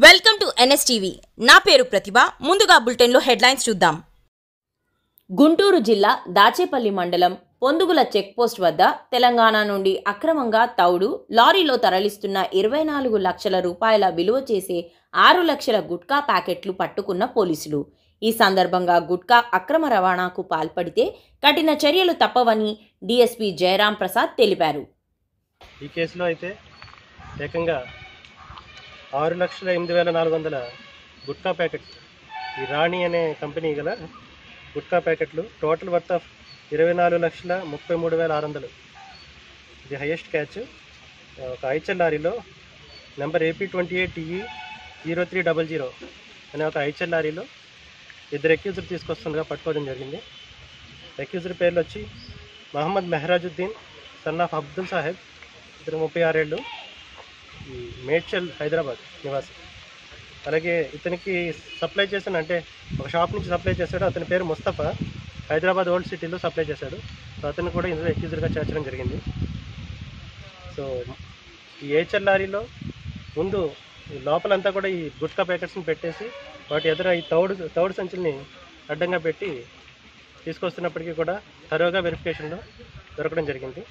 welcome to NSTV నా పేరు ప్రతిభ ముందుగా బులెటిన్లో హెడ్లైన్స్ చూద్దాం గుంటూరు జిల్లా దాచేపల్లి మండలం పొందుగుల చెక్పోస్ట్ వద్ద తెలంగాణ నుండి అక్రమంగా తౌడు లారీలో తరలిస్తున్న ఇరవై నాలుగు లక్షల రూపాయల విలువ చేసే ఆరు లక్షల గుట్కా ప్యాకెట్లు పట్టుకున్న పోలీసులు ఈ సందర్భంగా గుట్కా అక్రమ రవాణాకు పాల్పడితే కఠిన చర్యలు తప్పవని డీఎస్పీ జయరాం ప్రసాద్ తెలిపారు ఈ కేసులో అయితే ఏకంగా ఆరు లక్షల ఎనిమిది వేల నాలుగు వందల గుట్కా ప్యాకెట్ ఈ రాణి అనే కంపెనీ గల గుట్కా ప్యాకెట్లు టోటల్ వర్త్ ఆఫ్ ఇరవై నాలుగు లక్షల ముప్పై మూడు వేల ఆరు వందలు ఇది హైయెస్ట్ క్యాచ్ ఒక ఐచల్ లారీలో number AP twenty eight TE zero three double zero అనే ఒక ఐచల్ లారీలో ఇద్దరు ఎక్యూజర్ తీసుకొస్తుండగా పట్టుకోవడం జరిగింది ఎక్యూజర్ పేర్లు వచ్చి మహమ్మద్ మెహరాజుద్దీన్ సన్ ఆఫ్ అబ్దుల్ సాహెబ్ ఇతను ముప్పై ఆరేళ్ళు ఈ మేడ్చల్ హైదరాబాద్ నివాసి అలాగే ఇతనికి సప్లై చేసిన అంటే ఒక షాప్ నుంచి సప్లై చేశాడు అతని పేరు ముస్తఫా హైదరాబాద్ ఓల్డ్ సిటీలో సప్లై చేశాడు సో అతను కూడా ఇందులో ఎక్యూజర్గా చేర్చడం జరిగింది సో ఈ ఏచల్ లారీలో ముందు ఈ లోపలంతా కూడా ఈ గుట్కా ప్యాకెట్స్ని పెట్టేసి వాటి ఎదుర ఈ తౌడు తౌడు సంచుల్ని అడ్డంగా పెట్టి తీసుకొస్తున్నప్పటికీ కూడా తరువుగా వెరిఫికేషన్లో దొరకడం జరిగింది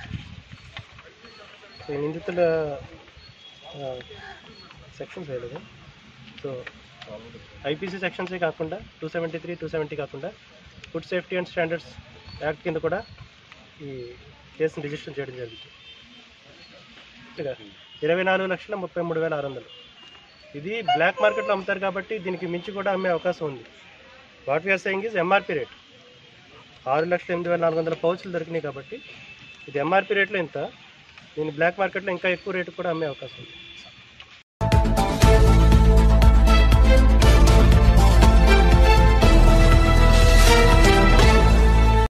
సో ఈ నిందితుల సెక్షన్స్ వేయలేదు సో ఐపీసీ సెక్షన్సే కాకుండా two seventy three two seventy కాకుండా food safety and standards act కింద కూడా ఈ కేసును రిజిస్టర్ చేయడం జరిగింది ఇక ఇరవై నాలుగు లక్షల ముప్పై మూడు వేల ఆరు వందలు ఇది బ్లాక్ మార్కెట్లో అమ్ముతారు కాబట్టి దీనికి మించి కూడా అమ్మే అవకాశం ఉంది what we are saying is MRP rate ఆరు లక్షల ఎనిమిది వేల నాలుగు వందల పౌచులు దొరికినాయి కాబట్టి ఇది ఎంఆర్పి రేట్లో ఇంత దీని బ్లాక్ మార్కెట్లో ఇంకా ఎక్కువ రేటు కూడా అమ్మే అవకాశం ఉంది